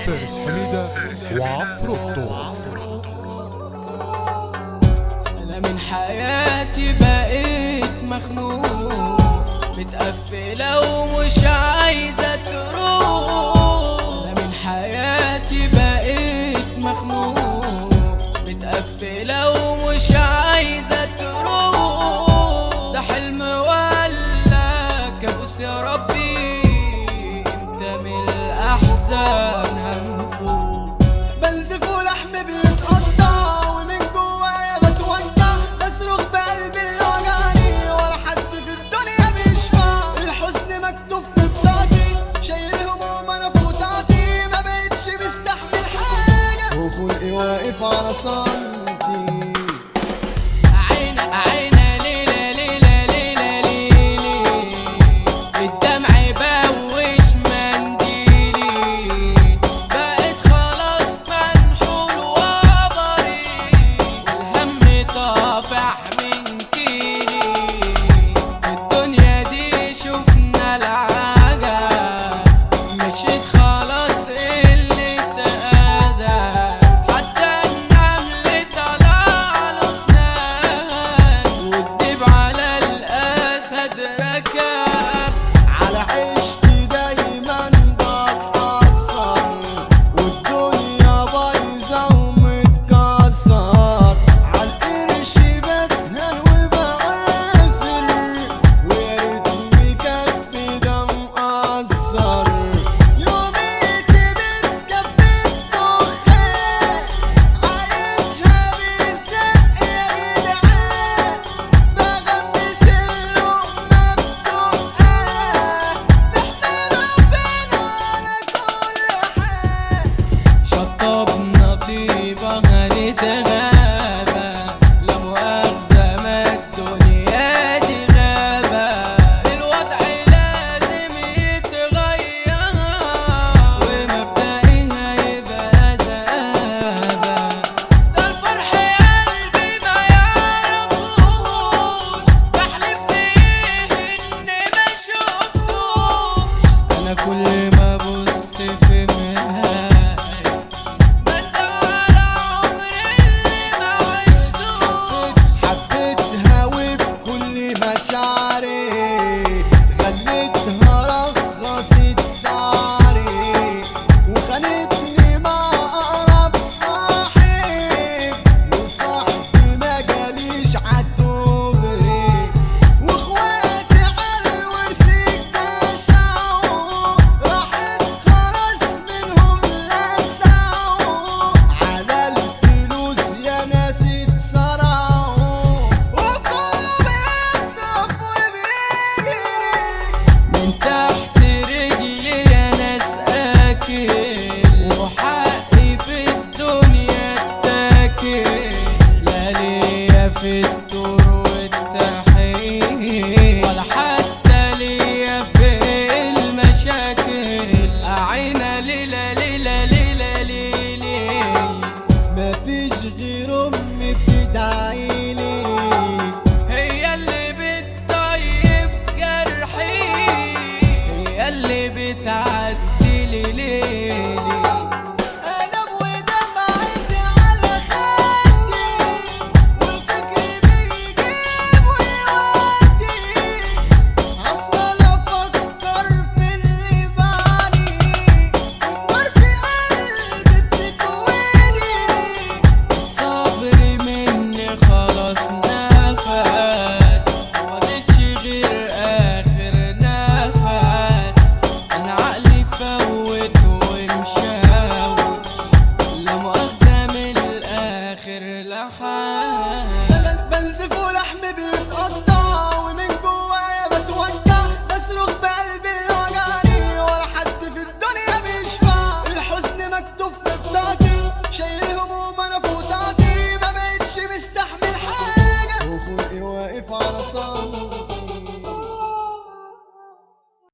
فارس حميدة وعفروتو انا من حياتي بقيت مخنوق متقفلة ومش عايزة تروح انا من حياتي بقيت مخنوق متقفلة ومش عايزة تروح ده حلم ولا كابوس يا ربي انت من الاحزان هنفوق بنزف ولحم بيتقطع ومن جوايا بتوجع بصرخ بقلبي اللي وجعني ولا حد في الدنيا بيشفع الحزن مكتوب في بطاقتي شايل هموم انا في وطاقتي ما بقتش مستحمل حاجه وخلقي واقف على صمتي عينا عينا ليلة ليلة ليلة ليلي الدمع يبوش منديلي بقيت خلاص منحول وبري والهم طافح من كيلي الدنيا دي شفنا العجب مشيت خلاص اللي تقادر حتى النمل طلع له اسنان والدب على الاسد ركب على عيشتي دايما بتأثر والدنيا بايظة ومتكسر عالقرش بتهان وبعافر ويا ريتني كفي ده مقصر يوميتي بتكفي الدخان عايشها بالزق يا جدعان بغمس اللقمة بتقال نحمد ربنا على كل حال شطبنا طيبة هنتغابى لا مؤاخذة ما الدنيا دي غابة الوضع لازم يتغير ومبدئها يبقى ذهابة ده الفرح قلبي ما يعرفوش بحلف بيه إني ما شفتوش أنا كل ما أبص في مراية بدور على عمري اللي ما عشتوش حبيتها وبكل مشاعري خليتها رخصت سعري وخانتني مع أقرب صاحب وصاحبي ما جاليش عالدغري واخواتي عالورث اكتشعوا راحت خلاص منهم لسعوا على الفلوس يا ناس اتسرعوا وكله بيخطف وبيجري من تحت رجلي يا ناس اكل وحقي في الدنيا اتاكل لا ليا في الدور والتحيل ولا حتى ليا في المشاكل اعينا ليلة ليلة ليلة ليلي مفيش غير امي بتدعيلي هي اللي بتطيب جرحي هي اللي بتعدي لي ليلي انا ودمعتي على خدي والفكر بيجيب ويودي عمال افكر في اللي بعدي النار في قلبي بتكويني الصبر مني خلاص نفس مفضلش غير اخر نفس انا عقلي فوت ومشاوش لا مؤاخذة من الاخر لحد بنزف ولا